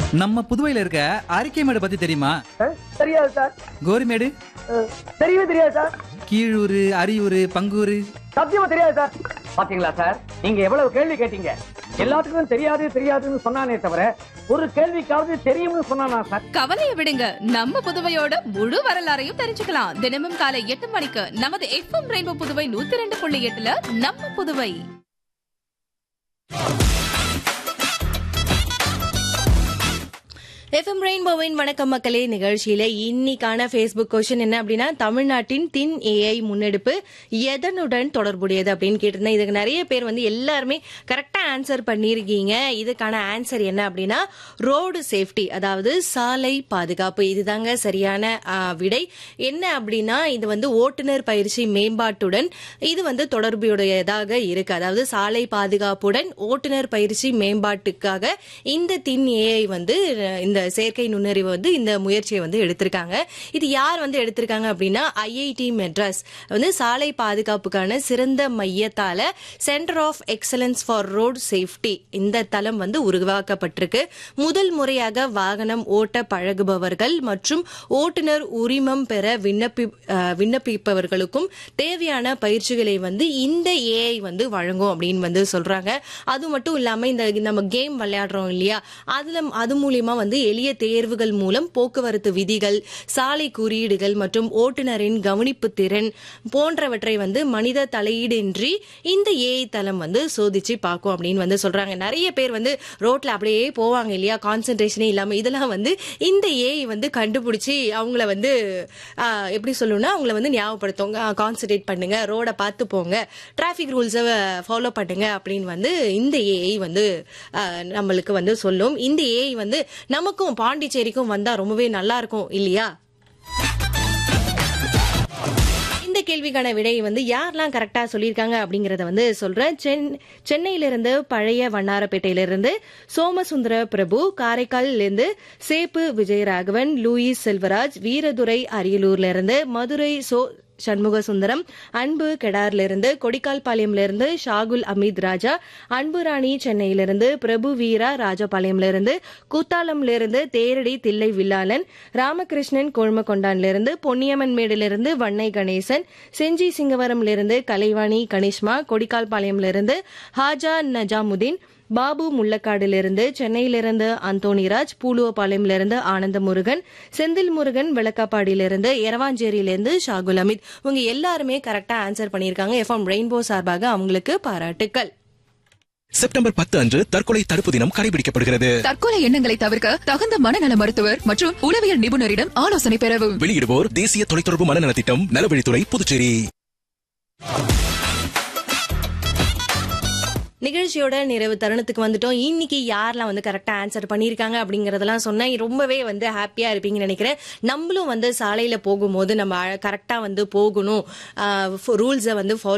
நம்ம புதுவையில இருக்க அரிக்கைமேடு பத்தி தெரியுமா அஹ், தெரியாது சார் கோரிமேடு அஹ், தெரியவே தெரியாது சார் கீழூர் அரியூர் பங்கூர் சத்தியமா தெரியாது சார் பாத்தீங்களா சார் நீங்க எவ்வளவு கேள்வி கேட்டீங்க எல்லாத்துக்கும் தெரியாது தெரியாதுன்னு சொன்னானே தவிர ஒரு கேள்விக்காவது தெரியும்னு சொன்னானா சார் கவலையை விடுங்க நம்ம புதுவையோட முழு வரலாறையும் தெரிஞ்சுக்கலாம் தினமும் காலை எட்டு மணிக்கு நமது எஃப்எம் ரெயின்போ புதுவை நூத்தி ரெண்டு புள்ளி எட்டுல நம்ம புதுவை எஃப்எம் ரெயின்போவின் வணக்கம் மக்களே நிகழ்ச்சியில இன்னைக்கான ஃபேஸ்புக் கொஸ்டின் என்ன அப்படின்னா தமிழ்நாட்டின் தின் ஏஐ முன்னெடுப்பு எதனுடன் தொடர்புடையது அப்படின்னு கேட்டிருந்தேன் இதுக்கு நிறைய பேர் வந்து எல்லாருமே கரெக்டா ஆன்சர் பண்ணியிருக்கீங்க இதுக்கான ஆன்சர் என்ன அப்படின்னா ரோடு சேஃப்டி அதாவது சாலை பாதுகாப்பு இதுதாங்க சரியான ஆ, விடை என்ன அப்படின்னா இது வந்து ஓட்டுநர் பயிற்சி மேம்பாட்டுடன் இது வந்து தொடர்புடையதாக இருக்கு அதாவது சாலை பாதுகாப்புடன் ஓட்டுநர் பயிற்சி மேம்பாட்டுக்காக இந்த தின் ஏஐ வந்து அஹ், இந்த செயற்கை நுண்ணறிவு வந்து இந்த முயற்சியை வந்து எடுத்திருக்காங்க இது யார் வந்து எடுத்திருக்காங்க அப்படின்னா ஐஐடி மெட்ராஸ் வந்து சாலை பாதுகாப்புக்கான சிறந்த மையத்தால centre of excellence for road safety இந்த தளம் வந்து உருவாக்கப்பட்டிருக்கு முதல் முறையாக வாகனம் ஓட்ட பழகுபவர்கள் மற்றும் ஓட்டுநர் உரிமம் பெற விண்ணப்பி அஹ், விண்ணப்பிப்பவர்களுக்கும் தேவையான பயிற்சிகளை வந்து இந்த ஏஐ வந்து வழங்கும் அப்படின்னு வந்து சொல்றாங்க அது மட்டும் இல்லாம இந்த நம்ம கேம் விளையாடுறோம் இல்லையா அதுல அது மூலியமா வந்து எளிய தேர்வுகள் மூலம் போக்குவரத்து விதிகள் சாலை குறியீடுகள் மற்றும் ஓட்டுநரின் கவனிப்பு திறன் போன்றவற்றை வந்து மனித தலையீடின்றி இந்த ஏஐ தளம் வந்து சோதிச்சு பார்க்கும் அப்படின்னு வந்து சொல்றாங்க நிறைய பேர் வந்து ரோட்ல அப்படியே போவாங்க இல்லையா கான்சென்ட்ரேஷனே இல்லாம இதெல்லாம் வந்து இந்த ஏஐ வந்து கண்டுபிடிச்சி அவங்கள வந்து ஆஹ், எப்படி சொல்லணும்னா அவங்கள வந்து ஞாபகப்படுத்தும் கான்சென்ட்ரேட் பண்ணுங்க ரோட பார்த்து போங்க டிராஃபிக் ரூல்ஸை ஃபாலோ பண்ணுங்க அப்படின்னு வந்து இந்த ஏஐ வந்து ஆஹ், நம்மளுக்கு வந்து சொல்லும் இந்த ஏஐ வந்து நமக்கும் பாண்டிச்சேரிக்கும் வந்தா ரொம்பவே நல்லா இருக்கும் இல்லையா இந்த கேள்விக்கான விடை வந்து யாரெல்லாம் கரெக்டா சொல்லியிருக்காங்க அப்படிங்கறத வந்து சொல்றேன் சென் சென்னையிலிருந்து பழைய வண்ணாரப்பேட்டையிலிருந்து சோமசுந்தர பிரபு காரைக்காலில் இருந்து சேப்பு விஜயராகவன் லூயிஸ் செல்வராஜ் வீரதுரை அரியலூர்ல இருந்து மதுரை சோ சண்முக சுந்தரம் அன்பு கெடார்ல இருந்து கொடிக்கால்பாளையம்ல இருந்து ஷாகுல் அமித் ராஜா அன்பு ராணி சென்னையிலிருந்து பிரபு வீரா ராஜபாளையம்ல இருந்து கூத்தாளம்ல இருந்து தேரடி தில்லை வில்லாளன் ராமகிருஷ்ணன் கொழுமக்கொண்டான்ல இருந்து பொன்னியம்மன் மேடிலிருந்து வண்ணை கணேசன் செஞ்சி சிங்கவரம்ல இருந்து கலைவாணி கனிஷ்மா கொடிக்கால்பாளையம்ல இருந்து ஹாஜா நஜாமுதீன் பாபு முள்ளக்காடிலிருந்து சென்னையிலிருந்து அந்தோணிராஜ் பூலுவபாளையம்லிருந்து ஆனந்த முருகன் செந்தில் முருகன் விளக்காப்பாடியிலிருந்து எரவாஞ்சேரியிலிருந்து ஷாகுல் அமித் இவங்க எல்லாருமே கரெக்டா ஆன்சர் பண்ணியிருக்காங்க எஃப்எம் ரெயின்போ சார்பாக அவங்களுக்கு பாராட்டுக்கள் செப்டம்பர் பத்து அன்று தற்கொலை தடுப்பு தினம் கடைபிடிக்கப்படுகிறது தற்கொலை எண்ணங்களை தவிர்க்க தகுந்த மனநல மருத்துவர் மற்றும் உளவியல் நிபுணரிடம் ஆலோசனை பெறவும் வெளியிடுவோர் தேசிய தொலைத்தொடர்பு மனநல திட்டம் நலவழித்துறை புதுச்சேரி நிகழ்ச்சியோட நிறைவு தருணத்துக்கு வந்துட்டோம் இன்னைக்கு யாரெல்லாம் வந்து கரெக்டா ஆன்சர் பண்ணியிருக்காங்க அப்படிங்கறதெல்லாம் சொன்னேன் ரொம்பவே வந்து ஹாப்பியா இருப்பீங்கன்னு நினைக்கிறேன் நம்மளும் வந்து சாலையில போகும்போது நம்ம கரெக்டா வந்து போகணும் ரூல்ஸை வந்து ஃபாலோ